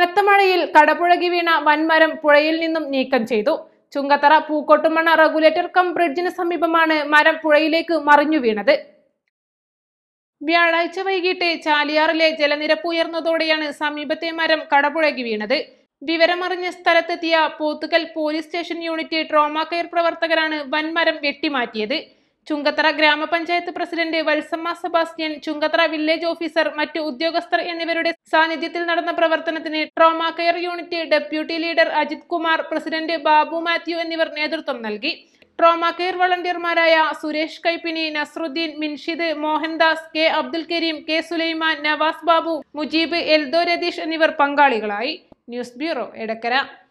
കനത്ത മഴയിൽ കടപുഴകി വീണ വൻമരം പുഴയിൽ നിന്നും നീക്കം ചെയ്തു ചുങ്കത്തറ പൂക്കോട്ടുമണ്ണ റെഗുലേറ്റർ കം ബ്രിഡ്ജിന് സമീപമാണ് മരം പുഴയിലേക്ക് മറിഞ്ഞു വീണത് വ്യാഴാഴ്ച വൈകിട്ട് ചാലിയാറിലെ ജലനിരപ്പ് ഉയർന്നതോടെയാണ് സമീപത്തെ മരം കടപുഴകി വീണത് വിവരമറിഞ്ഞ സ്ഥലത്തെത്തിയ Pothukal police station unit trauma care പ്രവർത്തകരാണ് വൻമരം വെട്ടിമാറ്റിയത് ചുങ്കത്തറ ഗ്രാമപഞ്ചായത്ത് president Valsamma Sebastian Chungathara village officer മറ്റു ഉദ്യോഗസ്ഥർ എന്നിവരുടെ സാന്നിധ്യത്തിൽ നടന്ന പ്രവർത്തനത്തിന് trauma care unit deputy leader Ajith Kumar president Babu Mathew എന്നിവർ നേതൃത്വം നൽകി ട്രോമ കെയർ വളണ്ടിയർമാരായ സുരേഷ് കൈപ്പിനി നസ്രുദ്ദീൻ മിൻഷിദ് മോഹൻദാസ് കെ അബ്ദുൽ കരീം കെ സുലൈമാൻ നവാസ് ബാബു മുജീബ് എൽദോ രതീഷ് എന്നിവർ പങ്കാളികളായി ന്യൂസ് ബ്യൂറോ എടക്കര